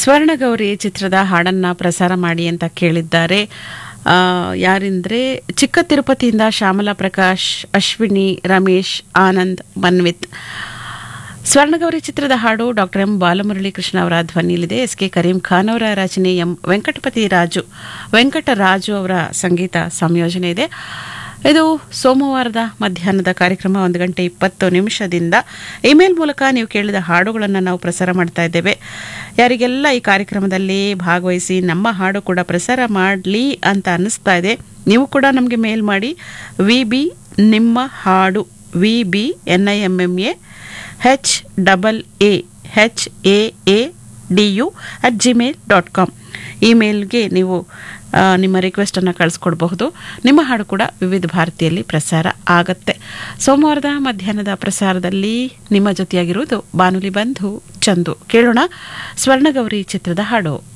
ಸ್ವರ್ಣಗೌರಿ ಚಿತ್ರದ ಹಾಡನ್ನ ಪ್ರಸಾರ ಮಾಡಿ ಅಂತ ಕೇಳಿದ್ದಾರೆ ಆ, ಯಾರೆಂದ್ರೆ ಚಿಕ್ಕ ತಿರುಪತಿಯಿಂದ ಶ್ಯಾಮಲಾ ಪ್ರಕಾಶ್ ಅಶ್ವಿನಿ ರಮೇಶ್ ಆನಂದ್ ಮನ್ವಿತ್ ಸ್ವರ್ಣಗೌರಿ ಚಿತ್ರದ ಹಾಡು ಡಾಕ್ಟರ್ ಎಂ ಬಾಲಮುರಳಿ ಕೃಷ್ಣ ಅವರ ಧ್ವನಿಯಲ್ಲಿದೆ ಎಸ್ ಕೆ ಕರೀಂ ಖಾನ್ ಅವರ ರಚನೆ ಎಂ ವೆಂಕಟಪತಿ ರಾಜು ವೆಂಕಟರಾಜು ಅವರ ಸಂಗೀತ ಸಂಯೋಜನೆ ಇದೆ ಇದು ಸೋಮವಾರದ ಮಧ್ಯಾಹ್ನದ ಕಾರ್ಯಕ್ರಮ ಒಂದು ಗಂಟೆ ಇಪ್ಪತ್ತು ನಿಮಿಷದಿಂದ ಇಮೇಲ್ ಮೂಲಕ ನೀವು ಕೇಳಿದ ಹಾಡುಗಳನ್ನು ನಾವು ಪ್ರಸಾರ ಮಾಡ್ತಾ ಇದ್ದೇವೆ ಯಾರಿಗೆಲ್ಲ ಈ ಕಾರ್ಯಕ್ರಮದಲ್ಲಿ ಭಾಗವಹಿಸಿ ನಮ್ಮ ಹಾಡು ಕೂಡ ಪ್ರಸಾರ ಮಾಡಲಿ ಅಂತ ಅನ್ನಿಸ್ತಾ ಇದೆ ನೀವು ಕೂಡ ನಮಗೆ ಮೇಲ್ ಮಾಡಿ ವಿ ಬಿ ನಿಮ್ಮ ಹಾಡು V B N I M M A H double A H A A D U at Gmail dot com ಇಮೇಲ್ಗೆ ನೀವು ಆ, ನಿಮ್ಮ ರಿಕ್ವೆಸ್ಟನ್ನು ಕಳಿಸ್ಕೊಡ್ಬಹುದು ನಿಮ್ಮ ಹಾಡು ಕೂಡ ವಿವಿಧ ಭಾರತಿಯಲ್ಲಿ ಪ್ರಸಾರ ಆಗತ್ತೆ ಸೋಮವಾರದ ಮಧ್ಯಾಹ್ನದ ಪ್ರಸಾರದಲ್ಲಿ ನಿಮ್ಮ ಜೊತೆಯಾಗಿರುವುದು ಬಾನುಲಿ ಬಂಧು ಚಂದು ಕೇಳೋಣ ಸ್ವರ್ಣಗೌರಿ ಚಿತ್ರದ ಹಾಡು